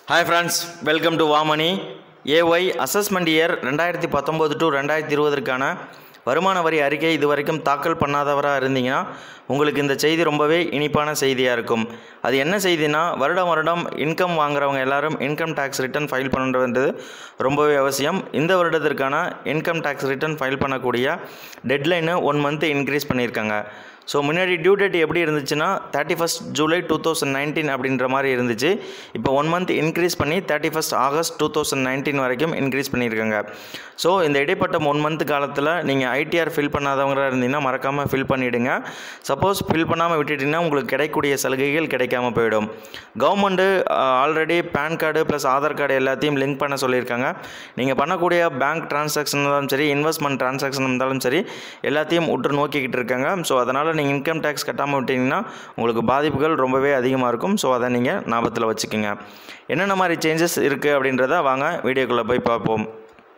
hi friends welcome to வாமணி A Y assessment year ரெண்டாயிரத்தி பத்தொம்போது டு ரெண்டாயிரத்தி இருபதற்கான வருமான வரி அறிக்கை இதுவரைக்கும் தாக்கல் பண்ணாதவராக இருந்தீங்கன்னா உங்களுக்கு இந்த செய்தி ரொம்பவே இனிப்பான செய்தியாக இருக்கும் அது என்ன செய்தினா வருடம் வருடம் இன்கம் வாங்குறவங்க எல்லாரும் இன்கம் டேக்ஸ் ரிட்டர்ன் ஃபைல் பண்ணுறது ரொம்பவே அவசியம் இந்த வருடத்திற்கான இன்கம் டேக்ஸ் ரிட்டர்ன் ஃபைல் பண்ணக்கூடிய டெட்லைனை ஒன் மந்த் இன்க்ரீஸ் பண்ணியிருக்காங்க ஸோ முன்னாடி டியூ டேட் எப்படி இருந்துச்சுன்னா thirty first July two thousand nineteen அப்படின்ற மாதிரி இருந்துச்சு இப்போ ஒன் மந்த் இன்க்ரீஸ் பண்ணி thirty first August two thousand nineteen வரைக்கும் இன்க்ரீஸ் பண்ணியிருக்காங்க ஸோ இந்த இடைப்பட்ட ஒன் மந்த் காலத்தில் நீங்கள் ஐடிஆர் ஃபில் பண்ணாதவங்களாக இருந்தீங்கன்னா மறக்காமல் ஃபில் பண்ணிவிடுங்க சப்போஸ் ஃபில் பண்ணாமல் விட்டுட்டிங்கன்னா உங்களுக்கு கிடைக்கக்கூடிய சலுகைகள் கிடைக்காம போயிடும் government already PAN card plus Aadhaar card எல்லாத்தையும் லிங்க் பண்ண சொல்லியிருக்காங்க நீங்கள் பண்ணக்கூடிய பேங்க் டிரான்சாக்ஷன் இருந்தாலும் சரி இன்வெஸ்ட்மெண்ட் டிரான்சாக்ஷன் இருந்தாலும் சரி எல்லாத்தையும் உற்று நோக்கிக்கிட்டு இருக்காங்க ஸோ அதனால் நீங்கள் இன்கம் டேக்ஸ் கட்டாமல் விட்டீங்கன்னா உங்களுக்கு பாதிப்புகள் ரொம்பவே அதிகமாக இருக்கும் ஸோ அதை நீங்கள் ஞாபகத்தில் வச்சுக்கோங்க என்னென்ன மாதிரி சேஞ்சஸ் இருக்குது அப்படின்றத வாங்க வீடியோக்குள்ளே போய் பார்ப்போம்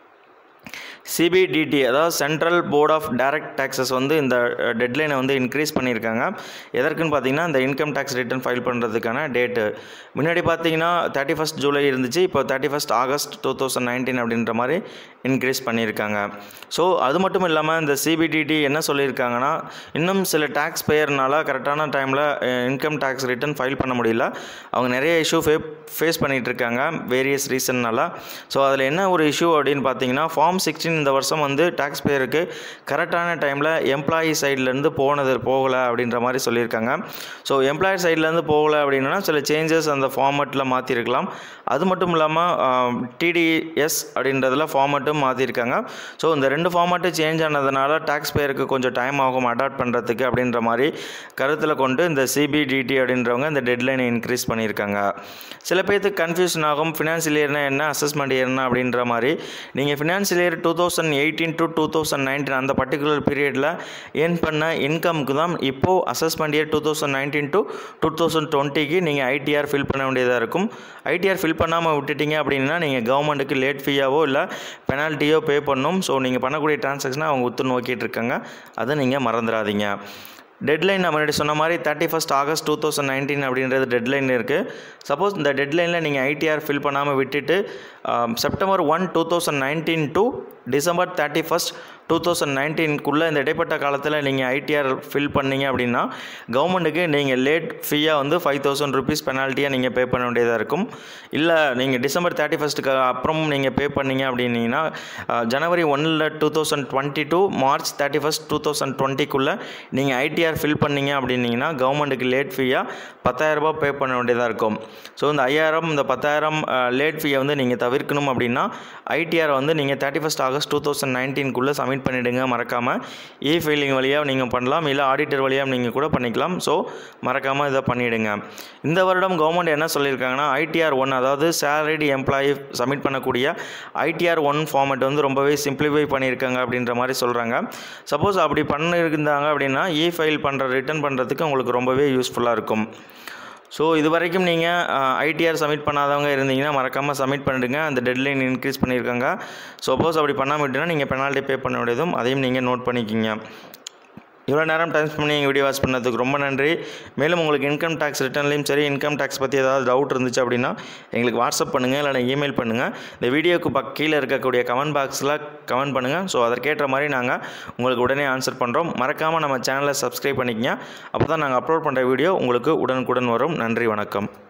சிபிடிடி அதாவது central board of direct taxes வந்து இந்த டெட்லைனை வந்து இன்க்ரீஸ் பண்ணியிருக்காங்க எதற்குன்னு பார்த்தீங்கன்னா இந்த இன்கம் டேக்ஸ் ரிட்டர்ன் ஃபைல் பண்ணுறதுக்கான டேட்டு முன்னாடி பார்த்தீங்கன்னா தேர்ட்டி ஃபஸ்ட் ஜூலை இருந்துச்சு இப்போ thirty first August two thousand nineteen அப்படின்ற மாதிரி இன்க்ரீஸ் பண்ணியிருக்காங்க ஸோ அது மட்டும் இல்லாமல் இந்த சிபிடிடி என்ன சொல்லியிருக்காங்கன்னா இன்னும் சில டேக்ஸ் பேயர்னால கரெக்டான டைமில் இன்கம் டேக்ஸ் ரிட்டர்ன் ஃபைல் பண்ண முடியல அவங்க நிறைய இஷ்யூ ஃபே ஃபேஸ் பண்ணிகிட்டு இருக்காங்க வேரியஸ் ரீசன்னால ஸோ அதில் என்ன ஒரு இஷ்யூ அப்படின்னு பார்த்தீங்கன்னா ஃபார்ம் சிக்ஸ்டீன் இந்த வருஷம் வந்து டேக்ஸ் பேருக்கு கரெக்டான டைமில் எம்ப்ளாயி சைட்லேருந்து போனது போகலை அப்படின்ற மாதிரி சொல்லியிருக்காங்க ஸோ எம்ப்ளாயி சைட்லேருந்து போகலை அப்படின்னா சில சேஞ்சஸ் அந்த ஃபார்மேட்டில் மாற்றிருக்கலாம் அது மட்டும் இல்லாமல் டிடிஎஸ் அப்படின்றதுல ஃபார்மேட்டும் மாற்றிருக்காங்க ஸோ இந்த ரெண்டு ஃபார்மேட்டு சேஞ்ச் ஆனதுனால டேக்ஸ் பேருக்கு கொஞ்சம் டைம் ஆகும் அடாப்ட் பண்ணுறதுக்கு அப்படின்ற மாதிரி கருத்தில் கொண்டு இந்த சிபிடிடி அப்படின்றவங்க இந்த டெட்லைனை இன்க்ரீஸ் பண்ணியிருக்காங்க சில பேர்த்துக்கு கன்ஃபியூஷன் ஆகும் ஃபினான்ஷியல் இயர்னா என்ன அசஸ்மெண்ட் இயர்னா அப்படின்ற மாதிரி நீங்கள் financial year two thousand eighteen to two thousand nineteen அந்த பர்டிகுலர் பீரியடில் ஏர்ன் பண்ண இன்கம்க்கு தான் இப்போது assessment year two thousand nineteen to two thousand டுவெண்ட்டிக்கு நீங்கள் ஐடிஆர் ஃபில் பண்ண வேண்டியதாக இருக்கும் ஐடிஆர் ஃபில் பண்ணாமல் விட்டுட்டீங்க அப்படின்னா நீங்கள் கவர்மெண்ட்டுக்கு லேட் ஃபீயாவோ இல்லை பெனால்ட்டியோ பே பண்ணணும் ஸோ நீங்கள் பண்ணக்கூடிய டிரான்சாக்ஷனை அவங்க உத்து நோக்கிட்டு இருக்காங்க அதை நீங்கள் மறந்துடாதீங்க டெட்லைன் நான் முன்னாடி சொன்ன மாதிரி thirty first August two thousand nineteen அப்படின்றது டெட்லைன் இருக்குது சப்போஸ் இந்த டெட்லைனில் நீங்கள் ஐடிஆர் ஃபில் பண்ணாமல் விட்டுட்டு September one two thousand nineteen to December thirty first two thousand நைன்டீனுக்குள்ளே இந்த இடைப்பட்ட காலத்தில் நீங்கள் ஐடிஆர் ஃபில் பண்ணீங்க அப்படின்னா கவர்மெண்ட்டுக்கு நீங்கள் லேட் ஃபீயாக வந்து ஃபைவ் தௌசண்ட் ருபீஸ் பெனால்ட்டியாக நீங்கள் பே பண்ண வேண்டியதாக இருக்கும் இல்லை நீங்கள் டிசம்பர் தேர்ட்டி ஃபஸ்ட்டுக்கு அப்புறம் நீங்கள் பே பண்ணீங்க அப்படின்னீங்கன்னா ஜனவரி ஒன்னில் two thousand twenty to March thirty first two thousand டுவெண்ட்டிக்குள்ளே நீங்கள் ஐடிஆர் ஃபில் பண்ணீங்க அப்படின்னீங்கன்னா கவர்மெண்ட்டுக்கு லேட் ஃபீயாக பத்தாயிரரூபா பே பண்ண வேண்டியதாக இருக்கும் ஸோ இந்த ஐயாயிரம் இந்த பத்தாயிரம் லேட் ஃபீயை வந்து நீங்கள் தவிர்க்கணும் அப்படின்னா ஐடிஆர் வந்து நீங்கள் thirty first August two thousand நைன்டீனுக்குள்ளே சப்மிட் பண்ணிவிடுங்க மறக்காமல் இ ஃபைலிங் வழியாக நீங்கள் பண்ணலாம் இல்லை ஆடிட்டர் வழியாக நீங்கள் கூட பண்ணிக்கலாம் ஸோ மறக்காமல் இதை பண்ணிவிடுங்க இந்த வருடம் கவர்மெண்ட் என்ன சொல்லியிருக்காங்கன்னா ஐடிஆர் ஒன் அதாவது சேலரிடு எம்ப்ளாயி சப்மிட் பண்ணக்கூடிய ஐடிஆர் ஒன் ஃபார்மேட் வந்து ரொம்பவே சிம்பிளிஃபை பண்ணியிருக்காங்க அப்படின்ற மாதிரி சொல்கிறாங்க சப்போஸ் அப்படி பண்ணியிருந்தாங்க அப்படின்னா இ ஃபைல் பண்ணுற ரிட்டர்ன் பண்ணுறதுக்கு உங்களுக்கு ரொம்பவே யூஸ்ஃபுல்லாக இருக்கும் ஸோ இது வரைக்கும் நீங்கள் ஐடிஆர் சப்மிட் பண்ணாதவங்க இருந்தீங்கன்னா மறக்காமல் சப்மிட் பண்ணிடுங்க அந்த டெட்லைன் இன்க்ரீஸ் பண்ணியிருக்காங்க சப்போஸ் அப்படி பண்ணாமல் விட்டுனா நீங்கள் பெனால்ட்டி பே பண்ண வேண்டியதும் அதையும் நீங்கள் நோட் பண்ணிக்கிங்க இவ்வளோ நேரம் டைம் பண்ணி எங்கள் வீடியோ வாட்ச் பண்ணதுக்கு ரொம்ப நன்றி மேலும் உங்களுக்கு இன்கம் டேக்ஸ் ரிட்டர்ன்லையும் சரி இன்கம் டேக்ஸ் பற்றி ஏதாவது டவுட் இருந்துச்சு அப்படின்னா எங்களுக்கு வாட்ஸ்அப் பண்ணுங்கள் இல்லைனா இமெயில் பண்ணுங்கள் இந்த வீடியோக்கு பக் கீழே இருக்கக்கூடிய கமெண்ட் பாக்ஸில் கமெண்ட் பண்ணுங்கள் ஸோ அதற்கேற்ற மாதிரி நாங்கள் உங்களுக்கு உடனே ஆன்சர் பண்ணுறோம் மறக்காமல் நம்ம சேனலை சப்ஸ்கிரைப் பண்ணிக்கங்க அப்போ தான் நாங்கள் அப்லோட் பண்ணுற வீடியோ உங்களுக்கு உடனுக்குடன் வரும் நன்றி வணக்கம்